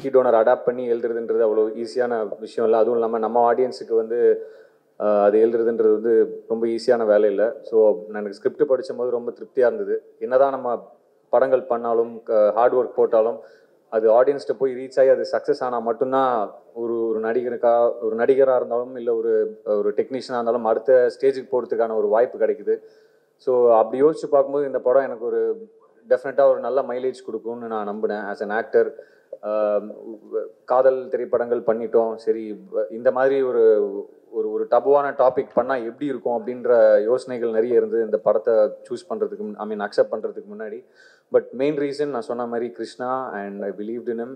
Mickey toner adapt பண்ணி எழுதுறதுன்றது அவ்வளோ ஈஸியான விஷயம் இல்லை அதுவும் இல்லாமல் நம்ம ஆடியன்ஸுக்கு வந்து ஆஹ், அது எழுதுறதுன்றது வந்து ரொம்ப ஈஸியான வேலை இல்லை ஸோ நான் எனக்கு ஸ்கிரிப்ட் படிக்கும்போது ரொம்ப திருப்தியாக இருந்தது என்னதான் நம்ம படங்கள் பண்ணாலும் ஹார்ட் ஒர்க் போட்டாலும் அது ஆடியன்ஸ்கிட்ட போய் ரீச் ஆகி அது சக்ஸஸ் ஆனால் மட்டும்தான் ஒரு ஒரு நடிகருக்கா ஒரு நடிகராக இருந்தாலும் இல்லை ஒரு ஒரு டெக்னீஷியனாக இருந்தாலும் அடுத்த ஸ்டேஜுக்கு போகிறதுக்கான ஒரு வாய்ப்பு கிடைக்குது ஸோ அப்படி யோசிச்சு பார்க்கும்போது இந்த படம் எனக்கு ஒரு டெஃபினட்டாக ஒரு நல்ல மைலேஜ் கொடுக்கும்னு நான் நம்பினேன் ஆஸ் an ஆக்டர் காதல் திரைப்படங்கள் பண்ணிட்டோம் சரி வ- இந்த மாதிரி ஒரு ஒரு ஒரு டபுவான டாபிக் பண்ணால் எப்படி இருக்கும் அப்படின்ற யோசனைகள் நிறைய இருந்து இந்த படத்தை சூஸ் பண்ணுறதுக்கு ஐ மீன் அக்செப்ட் பண்ணுறதுக்கு முன்னாடி பட் மெயின் ரீசன் நான் சொன்ன மாதிரி Krishna and I believed in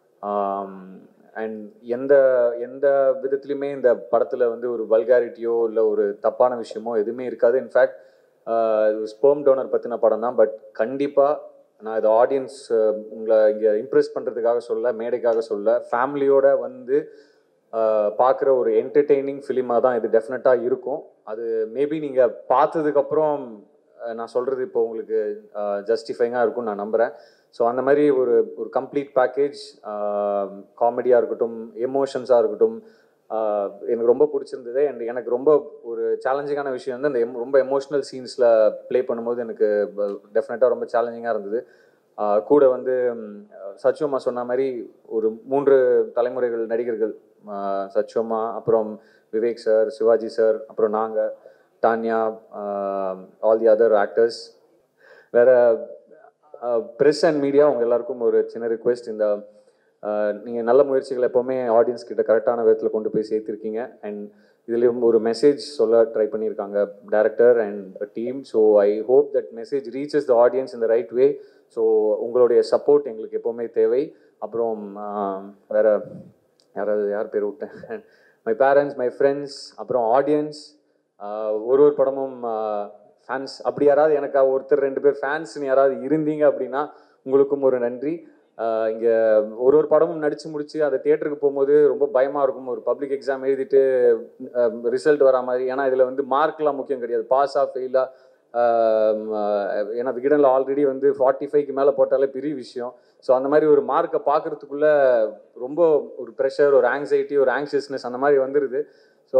and எந்த எந்த விதத்துலையுமே இந்த படத்தில் வந்து ஒரு வல்காரிட்டியோ இல்லை ஒரு தப்பான விஷயமோ எதுவுமே இருக்காது இன்ஃபேக்ட் ஸ்போம் டோனர் பற்றின படம் தான் பட் கண்டிப்பாக நான் இது ஆடியன்ஸ் உங்களை இங்கே இம்ப்ரெஸ் பண்ணுறதுக்காக சொல்ல மேடைக்காக சொல்ல ஃபேமிலியோட வந்து பார்க்குற ஒரு என்டர்டெய்னிங் ஃபிலிமாக தான் இது டெஃபினட்டாக இருக்கும் அது மேபி நீங்கள் பார்த்ததுக்கப்புறம் நான் சொல்கிறது இப்போ உங்களுக்கு ஜஸ்டிஃபைங்காக இருக்கும்னு நான் நம்புகிறேன் ஸோ அந்த மாதிரி ஒரு ஒரு கம்ப்ளீட் பேக்கேஜ் காமெடியாக இருக்கட்டும் எமோஷன்ஸாக இருக்கட்டும் ஆஹ் எனக்கு ரொம்ப பிடிச்சிருந்தது அண்ட் எனக்கு ரொம்ப ஒரு சேலஞ்சிங்கான விஷயம் வந்து அந்த em- ரொம்ப எமோஷ்னல் சீன்ஸில் ப்ளே பண்ணும்போது எனக்கு டெஃபினட்டாக ரொம்ப சேலஞ்சிங்காக இருந்தது ஆஹ் கூட வந்து ம், சச்சுவம்மா சொன்ன மாதிரி ஒரு மூன்று தலைமுறைகள் நடிகர்கள் ஆஹ் சச்சுவம்மா அப்புறம் விவேக் சார் சிவாஜி சார் அப்புறம் நாங்கள் Tanya all the other actors வேற ப்ரெஸ் அண்ட் மீடியா உங்க எல்லாருக்கும் ஒரு சின்ன ரிக்வெஸ்ட் இந்த நீங்கள் நல்ல முயற்சிகள் எப்போவுமே ஆடியன்ஸ் கிட்ட கரெக்டான விதத்தில் கொண்டு போய் சேர்த்துருக்கீங்க அண்ட் இதுலேயும் ஒரு மெசேஜ் சொல்ல ட்ரை பண்ணியிருக்காங்க director and team so I hope that message reaches the audience இந்த ரைட் வே ஸோ உங்களுடைய சப்போர்ட் எங்களுக்கு எப்போவுமே தேவை அப்புறம் ஆஹ், வேற யாராவது யார் பேர் விட்டேன் மை பேரண்ட்ஸ் மை ஃப்ரெண்ட்ஸ் அப்புறம் ஆடியன்ஸ் ஒரு ஒரு படமும் ஃபேன்ஸ் அப்படி யாராவது எனக்கு ஒருத்தர் ரெண்டு பேர் ஃபேன்ஸ்னு யாராவது இருந்தீங்க அப்படின்னா உங்களுக்கும் ஒரு நன்றி இங்கே ஒரு ஒரு படமும் நடித்து முடிச்சு அதை தியேட்டருக்கு போகும்போது ரொம்ப பயமாக இருக்கும் ஒரு பப்ளிக் எக்ஸாம் எழுதிட்டு ரிசல்ட் வரா மாதிரி ஏன்னா இதில் வந்து மார்க்லாம் முக்கியம் கிடையாது பாஸா ஃபெயிலா ஏன்னா விகடனில் ஆல்ரெடி வந்து ஃபார்ட்டி ஃபைவ்க்கு மேலே போட்டாலே பெரிய விஷயம் ஸோ அந்த மாதிரி ஒரு மார்க்கை பார்க்கறதுக்குள்ள ரொம்ப ஒரு ப்ரெஷர் ஒரு ஆங்ஸைட்டி ஒரு ஆங்ஷியஸ்னஸ் அந்த மாதிரி வந்துடுது ஸோ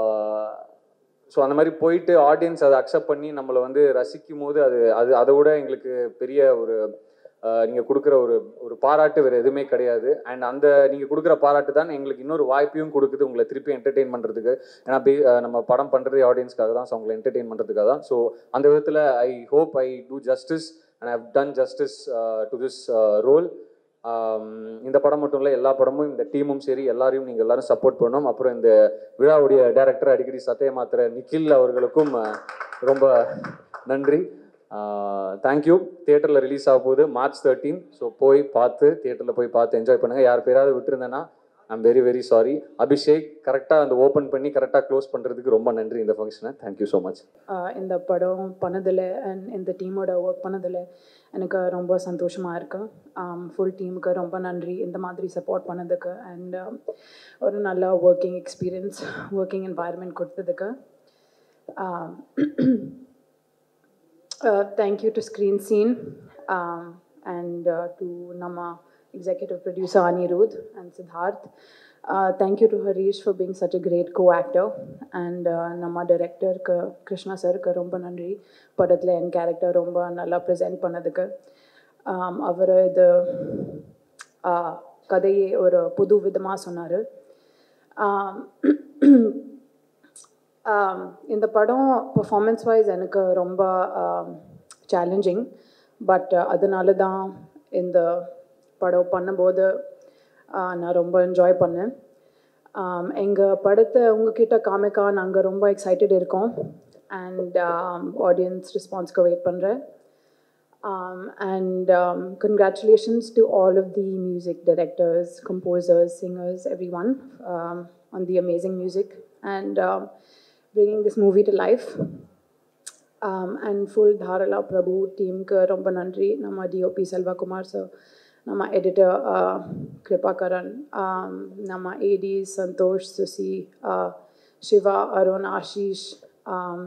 ஸோ அந்த மாதிரி போயிட்டு ஆடியன்ஸ் அதை அக்செப்ட் பண்ணி நம்மளை வந்து ரசிக்கும் போது அது அது அதை விட எங்களுக்கு பெரிய ஒரு நீங்கள் கொடுக்குற ஒரு ஒரு பாராட்டு வேறு எதுவுமே கிடையாது அண்ட் அந்த நீங்கள் கொடுக்குற பாராட்டு தான் எங்களுக்கு இன்னொரு வாய்ப்பையும் கொடுக்குது உங்களை திருப்பி என்டர்டெயின் பண்ணுறதுக்கு ஏன்னா பே- அஹ் நம்ம படம் பண்ணுறதே ஆடியன்ஸ்க்காக தான் ஸோ உங்களை என்டர்டெயின் பண்ணுறதுக்காக தான் ஸோ அந்த விதத்தில் I hope I do justice and I've done justice to this role இந்த படம் மட்டும் இல்லை எல்லா படமும் இந்த டீமும் சரி எல்லாரையும் நீங்கள் எல்லாரும் சப்போர்ட் பண்ணணும் அப்புறம் இந்த விழாவுடைய டைரக்டர் அடிக்கடி சட்டையை மாத்திர நிக்கில் அவர்களுக்கும் அஹ், ரொம்ப நன்றி தேங்க்யூ தியேட்டரில் ரிலீஸ் ஆக போகுது மார்ச் தேர்ட்டீன் ஸோ போய் பார்த்து தியேட்டரில் போய் பார்த்து என்ஜாய் பண்ணுங்கள் யார் பேராவது விட்டுருந்தேன்னா I'm very very sorry Abhishek கரெக்டாக அந்த ஓப்பன் பண்ணி கரெக்டாக க்ளோஸ் பண்ணுறதுக்கு ரொம்ப நன்றி இந்த ஃபங்க்ஷனை தேங்க்யூ ஸோ மச் ஆஹ் இந்த படம் பண்ணதில் அண்ட் இந்த டீமோட ஒர்க் பண்ணதில் எனக்கு ரொம்ப சந்தோஷமாக இருக்கு ஃபுல் டீமுக்கு ரொம்ப நன்றி இந்த மாதிரி சப்போர்ட் பண்ணதுக்கு அண்ட் ஒரு நல்ல ஒர்க்கிங் எக்ஸ்பீரியன்ஸ் ஒர்க்கிங் என்வாயர்மெண்ட் கொடுத்ததுக்கு thank you to screen scene and to நம்ம executive producer Anirudh and Siddharth. Uh, thank you to Harish for being such a great co-actor and uh, நம்ம director க்கு கிருஷ்ணா சாருக்கு ரொம்ப நன்றி படத்தில் என் கேரக்டர் ரொம்ப நல்லா ப்ரெசென்ட் பண்ணதுக்கு um, அவர் இது uh, கதையை ஒரு புது விதமாக சொன்னார் இந்த படம் பர்ஃபார்மன்ஸ் வைஸ் எனக்கு ரொம்ப சேலஞ்சிங் பட் அதனால தான் இந்த படம் பண்ணும்போது ஆஹ், நான் ரொம்ப என்ஜாய் பண்ணேன் எங்கள் படத்தை உங்ககிட்ட காமிக்க நாங்கள் ரொம்ப எக்ஸைட்டட் இருக்கோம் அண்ட் ஆடியன்ஸ் ரெஸ்பான்ஸ்க்கு வெயிட் பண்ணுறேன் Um, and um, congratulations to all of the music directors, composers, singers, everyone um, on the amazing music and um, bringing this movie to life. Um, and full Dharala Prabhu team ka romba nandri, nama DOP Selva Kumar sir, nama editor uh, Kripa Karan, um, nama AD Santosh Susi, uh, Shiva Arun Ashish, um,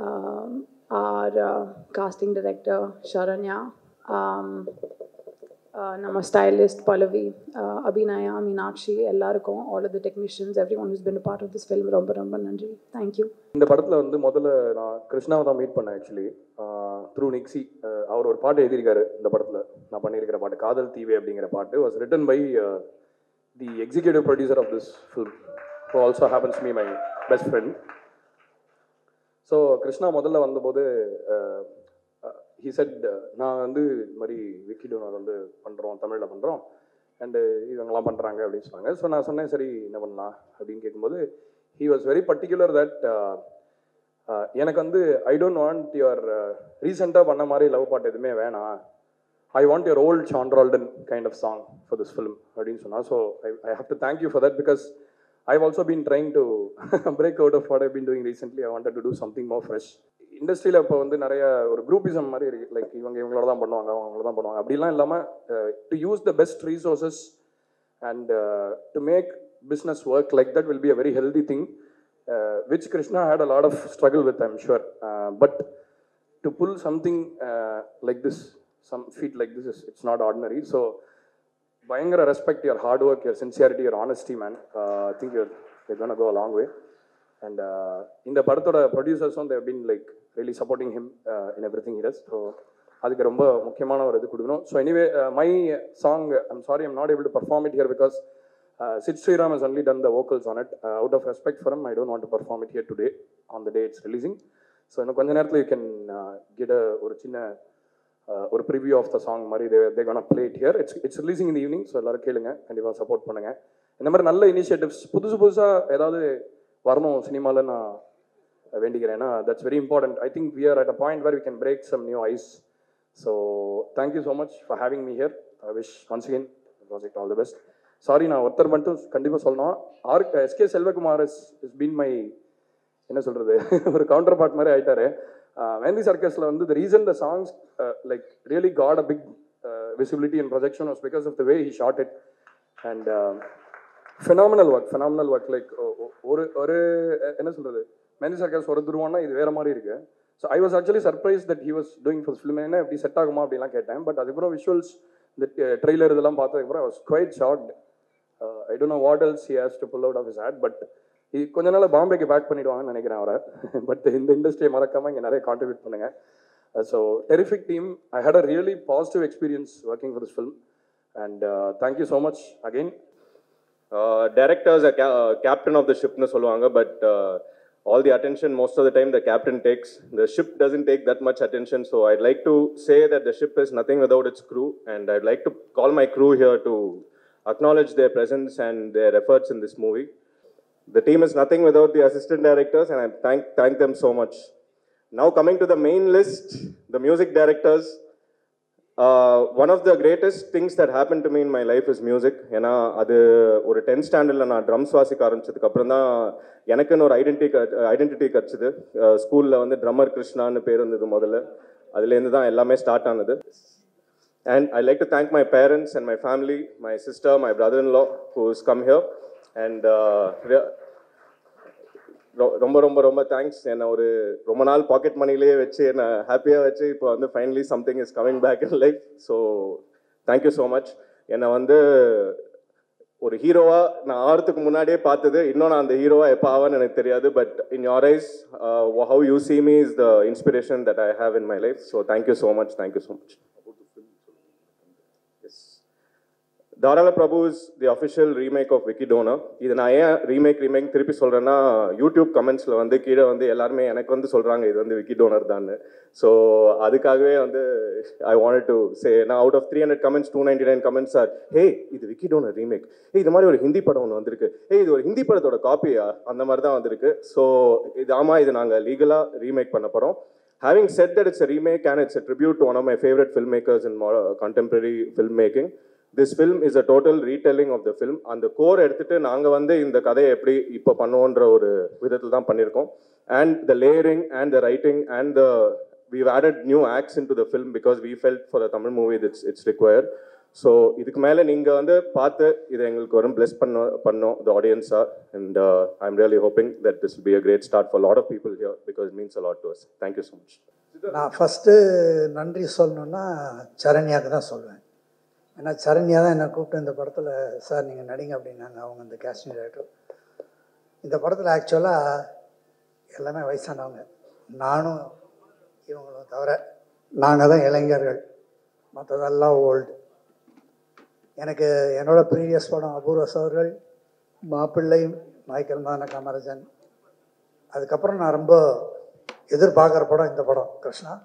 um, our uh, casting director Sharanya, um, நம்ம stylist Pallavi Abhinaya Meenakshi எல்லாருக்கும் all of the technicians everyone is been part of this film ரொம்ப ரொம்ப நன்றி thank you இந்த படத்தில் வந்து முதல்ல நான் கிருஷ்ணாவை தான் மீட் பண்ணேன் ஆக்சுவலி த்ரூ நிக்ஸி அவர் ஒரு பாட்டு எழுதியிருக்காரு இந்த படத்தில் நான் பண்ணியிருக்கிற பாட்டு காதல் தீவே அப்படிங்கிற பாட்டு was written by the executive producer of this film so also happens me my best friend so Krishna முதல்ல வந்தபோது ஹி செட் நான் வந்து இது மாதிரி விக்கி டோனர் வந்து பண்ணுறோம் தமிழில் பண்ணுறோம் அண்டு இவங்கெல்லாம் பண்ணுறாங்க அப்படின்னு சொன்னாங்க ஸோ நான் சொன்னேன் சரி என்ன பண்ணலாம் அப்படின்னு கேட்கும்போது he was very particular that எனக்கு வந்து ஐ டோன்ட் வாண்ட் யுவர் ரீசெண்டாக பண்ண மாதிரி லவ் பாட்டு எதுவுமே வேணாம் ஐ வாண்ட் யுவர் ஓல்ட் சாண்ட்ரால்டன் kind of song for this film அப்படின்னு சொன்னால் so I I have to thank you for that because I also been trying to break out of what I been doing recently I wanted to do something more fresh இண்டஸ்ட்ரியில் இப்போ வந்து நிறைய ஒரு groupism மாதிரி இருக்கு like இவங்க இவங்களோட தான் பண்ணுவாங்க அவங்கள தான் பண்ணுவாங்க அப்படிலாம் இல்லாமல் to use the best resources and to make business work like that will be a very healthy thing, uh, which Krishna had a lot of struggle with, I'm sure. Uh, but to pull something uh, like this, some feat like this, is, it's not ordinary. So, பயங்கர respect your hard work, your sincerity, your honesty, man. Uh, I think you're, you're gonna go a long way. And uh, இந்த படத்தோட ப்ரொடியூசர்ஸும் they've been like really supporting him in everything ஹிரஸ் so அதுக்கு ரொம்ப முக்கியமான ஒரு இது கொடுக்கணும் so anyway my song I'm sorry I'm not able to perform it here because Sid Sriram has only done the vocals on it. Uh, out of respect for him, I don't want to perform it here today on the day it's releasing. So இன்னும் கொஞ்ச நேரத்தில் you can get a ஒரு சின்ன uh, ஒரு preview of the song மாதிரி they they can play it here it's it's releasing இந்த evening so எல்லாரும் கேளுங்க கண்டிப்பாக சப்போர்ட் பண்ணுங்க இந்த மாதிரி நல்ல இனிஷியேட்டிவ்ஸ் புதுசு புதுசாக ஏதாவது வரணும் சினிமாவில் நான் வேண்டிக்கிறேன் ஏன்னா that's very important I think we are at a point where we can break some new ice so thank you so much for having me here I wish once again project all the best sorry நான் ஒருத்தர் மட்டும் கண்டிப்பாக சொல்லணும் R S K Selvakumar is is been my என்ன சொல்கிறது ஒரு counter part மாதிரி ஆயிட்டாரு வேந்தி சர்க்கஸில் வந்து the reason the songs like really got a big visibility and projection was because of the way he shot it and phenomenal work phenomenal work like ஒரு ஒரு என்ன சொல்கிறது மெனி சர்க்கஸ் ஒரு துருவானா இது வேற மாதிரி இருக்கு so I was actually surprise that he was doing first film என்ன எப்படி செட் ஆகுமா அப்படிலாம் கேட்டேன் பட் அதுக்கப்புறம் விஷுவல்ஸ் இந்த ட்ரெய்லர் இதெல்லாம் பார்த்ததுக்கப்புறம் was quite shocked I don't know what else he has to pull out of his hat but இது கொஞ்ச நாள் பாம்பேக்கு பேக் பண்ணிடுவாங்கன்னு நினைக்கிறேன் அவரை பட் இந்த இண்டஸ்ட்ரியை மறக்காமல் இங்கே நிறைய கான்ட்ரிபியூட் பண்ணுங்க so terrific team I had a really positive experience working for this film and thank you so much again directors are ca- uh, captain of the ship னு சொல்லுவாங்க but uh, all the attention most of the time the captain takes the ship doesn't take that much attention so i'd like to say that the ship is nothing without its crew and i'd like to call my crew here to acknowledge their presence and their efforts in this movie the team is nothing without the assistant directors and i thank thank them so much now coming to the main list the music directors uh, one of the greatest things that happened to me in my life is music ஏன்னா அது ஒரு tenth ஸ்டாண்டர்டில் நான் drums வாசிக்க ஆரம்பிச்சதுக்கு அப்புறம் தான் எனக்குன்னு ஒரு ஐடென்டி ஐடென்டிட்டி கிடச்சிது ஸ்கூலில் வந்து ட்ரம்மர் கிருஷ்ணான்னு பேர் இருந்தது முதல்ல அதுலேருந்து தான் எல்லாமே ஸ்டார்ட் ஆனது and I like to thank my parents and my family my sister my brother in law who is come here and ரொ- ரொம்ப ரொம்ப ரொம்ப தேங்க்ஸ் என்னை ஒரு ரொம்ப நாள் பாக்கெட் மணிலேயே வச்சு என்னை ஹாப்பியாக வச்சு இப்போ வந்து finally something is coming back in life so thank you so much என்னை வந்து ஒரு ஹீரோவா நான் ஆறதுக்கு முன்னாடியே பார்த்தது இன்னும் நான் அந்த ஹீரோவா எப்போ ஆவான்னு எனக்கு தெரியாது but in your eyes how you see me is the inspiration that I have in my life. So thank you so much. Thank you so much. Yes. Dharala Prabhu is the official remake of Vicky Donor இது நான் ஏன் remake remake திருப்பி சொல்கிறேன்னா YouTube கமெண்ட்ஸில் வந்து கீழே வந்து எல்லாருமே எனக்கு வந்து சொல்கிறாங்க இது வந்து விக்கி டோனர் தான் ஸோ அதுக்காகவே வந்து ஐ வாண்ட் டு சே நான் out of three hundred comments two ninety nine comments are hey இது விக்கி டோனர் ரீமேக் ஏ இது மாதிரி ஒரு ஹிந்தி படம் ஒன்று வந்திருக்கு ஏ இது ஒரு ஹிந்தி படத்தோட காப்பியா அந்த மாதிரி தான் வந்திருக்கு ஸோ இது ஆமாம் இது நாங்கள் லீகலாக ரீமேக் பண்ண போகிறோம் Having said that it's a remake and it's a tribute to one of my favorite filmmakers in mo- contemporary filmmaking, this film is a total retelling of the film. அந்த core எடுத்துட்டு நாங்கள் வந்து இந்த கதையை எப்படி இப்போ பண்ணுவோன்ற ஒரு விதத்தில் தான் பண்ணியிருக்கோம் and the layering and the writing and the we've added new acts into the film because we felt for a Tamil movie that it's, it's required. So இதுக்கு மேலே நீங்கள் வந்து பார்த்து இதை எங்களுக்கு வரும் பிளஸ் பண்ண பண்ணோம் த ஆடியன்ஸா and I am really hoping that this be a great start for lot of people here because means a lot to us thank you so much நான் ஃபஸ்ட்டு நன்றி சொல்லணுன்னா சரண்யாவுக்கு தான் சொல்லுவேன் ஏன்னா சரண்யா தான் என்னை கூப்பிட்டு இந்த படத்தில் சார் நீங்கள் நடிங்க அப்படின்னாங்க அவங்க இந்த கேஸ்டிங் டைரக்டர் இந்த படத்தில் ஆக்சுவலாக எல்லாமே வயசானவங்க நானும் இவங்களும் தவிர நாங்கள் தான் இளைஞர்கள் மற்றதெல்லாம் ஓல்டு எனக்கு என்னோட ப்ரீவியஸ் படம் அபூர்வ சோர்கள் மாப்பிள்ளை மைக்கேல் மதன காமராஜன் அதுக்கப்புறம் நான் ரொம்ப எதிர்பார்க்குற படம் இந்த படம் கிருஷ்ணா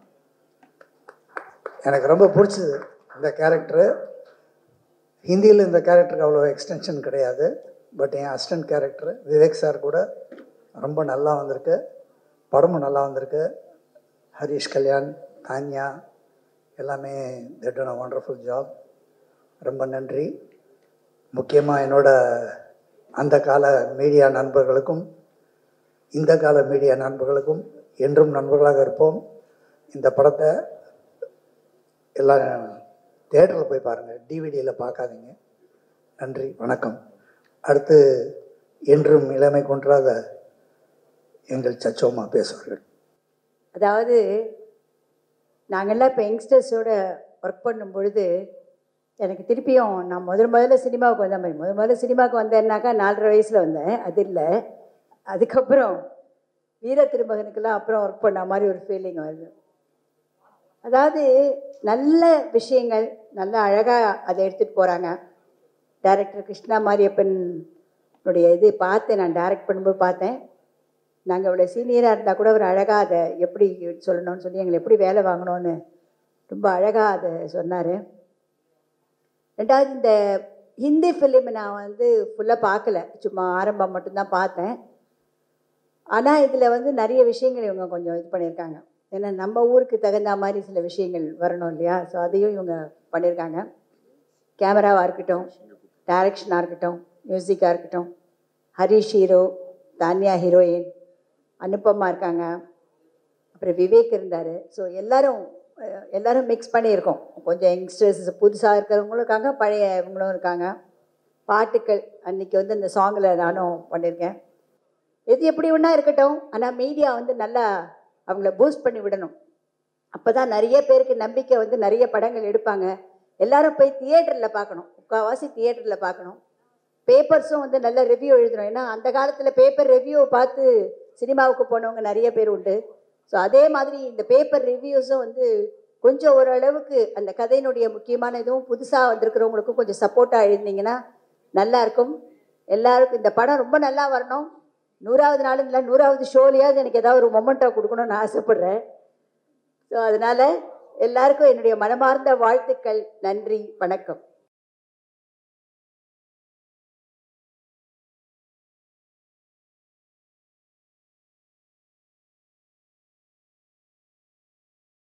எனக்கு ரொம்ப பிடிச்சது இந்த கேரக்டரு ஹிந்தியில் இந்த கேரக்டருக்கு அவ்வளோ எக்ஸ்டென்ஷன் கிடையாது பட் என் அசிஸ்டன்ட் கேரக்டர் விவேக் சார் கூட ரொம்ப நல்லா வந்திருக்கு படமும் நல்லா வந்திருக்கு ஹரிஷ் கல்யாண் தான்யா எல்லாமே தட் அ ஒண்டர்ஃபுல் ஜாப் ரொம்ப நன்றி முக்கியமாக என்னோட அந்த கால மீடியா நண்பர்களுக்கும் இந்த கால மீடியா நண்பர்களுக்கும் என்றும் நண்பர்களாக இருப்போம் இந்த படத்தை எல்லாம் தேட்டரில் போய் பாருங்கள் டிவிடியில் பார்க்காதீங்க நன்றி வணக்கம் அடுத்து என்றும் இளமை கொன்றாத எங்கள் சச்சோமா பேசுவார்கள் அதாவது நாங்கள்லாம் இப்போ யங்ஸ்டர்ஸோட ஒர்க் பண்ணும் பொழுது எனக்கு திருப்பியும் நான் முதல் முதல்ல சினிமாவுக்கு வந்த மாதிரி முதல் முதல்ல சினிமாவுக்கு வந்தேன்னாக்கா நாலரை வயசில் வந்தேன் அது இல்லை அதுக்கப்புறம் வீர திருமகனுக்கெல்லாம் அப்புறம் ஒர்க் பண்ண மாதிரி ஒரு ஃபீலிங் வருது அதாவது நல்ல விஷயங்கள் நல்ல அழகாக அதை எடுத்துகிட்டு போகிறாங்க டைரக்டர் கிருஷ்ணா மாரியப்பனுடைய இது பார்த்தேன் நான் டைரக்ட் பண்ணும்போது பார்த்தேன் நாங்கள் இவ்வளோ சீனியராக இருந்தால் கூட அவர் அழகாக அதை எப்படி சொல்லணும்னு சொல்லி எங்களை எப்படி வேலை வாங்கணும்னு ரொம்ப அழகாக அதை சொன்னார் ரெண்டாவது இந்த ஹிந்தி ஃபிலிம் நான் வந்து ஃபுல்லாக பார்க்கல சும்மா ஆரம்பம் மட்டும்தான் பார்த்தேன் ஆனால் இதில் வந்து நிறைய விஷயங்கள் இவங்க கொஞ்சம் இது பண்ணியிருக்காங்க ஏன்னா நம்ம ஊருக்கு தகுந்த மாதிரி சில விஷயங்கள் வரணும் இல்லையா ஸோ அதையும் இவங்க பண்ணியிருக்காங்க கேமராவாக இருக்கட்டும் டைரக்ஷனாக இருக்கட்டும் மியூசிக்காக இருக்கட்டும் ஹரிஷ் ஹீரோ தான்யா ஹீரோயின் அனுப்பமா இருக்காங்க அப்புறம் விவேக் இருந்தார் ஸோ எல்லாரும் அஹ், எல்லாரும் மிக்ஸ் பண்ணியிருக்கோம் கொஞ்சம் யங்ஸ்டர்ஸ் புதுசாக இருக்கிறவங்களும் இருக்காங்க பழைய இவங்களும் இருக்காங்க பாட்டுக்கள் அன்னைக்கு வந்து அந்த சாங்கில் நானும் பண்ணியிருக்கேன் எது எப்படி ஒன்றா இருக்கட்டும் ஆனால் மீடியா வந்து நல்லா அவங்கள பூஸ்ட் பண்ணி விடணும் அப்போ தான் நிறைய பேருக்கு நம்பிக்கை வந்து நிறைய படங்கள் எடுப்பாங்க எல்லாரும் போய் தியேட்டரில் பார்க்கணும் முக்கால்வாசி தியேட்டரில் பார்க்கணும் பேப்பர்ஸும் வந்து நல்ல ரிவ்யூ எழுதணும் ஏன்னா அந்த காலத்தில் பேப்பர் ரிவ்யூ பார்த்து சினிமாவுக்கு போனவங்க நிறைய பேர் உண்டு ஸோ அதே மாதிரி இந்த பேப்பர் ரிவ்யூஸும் வந்து கொஞ்சம் ஓரளவுக்கு அந்த கதையினுடைய முக்கியமான இதுவும் புதுசாக வந்திருக்கிறவங்களுக்கும் கொஞ்சம் சப்போர்ட்டாக எழுதினீங்கன்னா நல்லா இருக்கும் எல்லாருக்கும் இந்த படம் ரொம்ப நல்லா வரணும் நூறாவது நாள் இல்லை நூறாவது ஷோலையாவது எனக்கு ஏதாவது ஒரு மொமெண்ட்டோ கொடுக்கணும்னு ஆசைப்பட்றேன் ஸோ அதனால் எல்லாருக்கும் என்னுடைய மனமார்ந்த வாழ்த்துக்கள் நன்றி வணக்கம்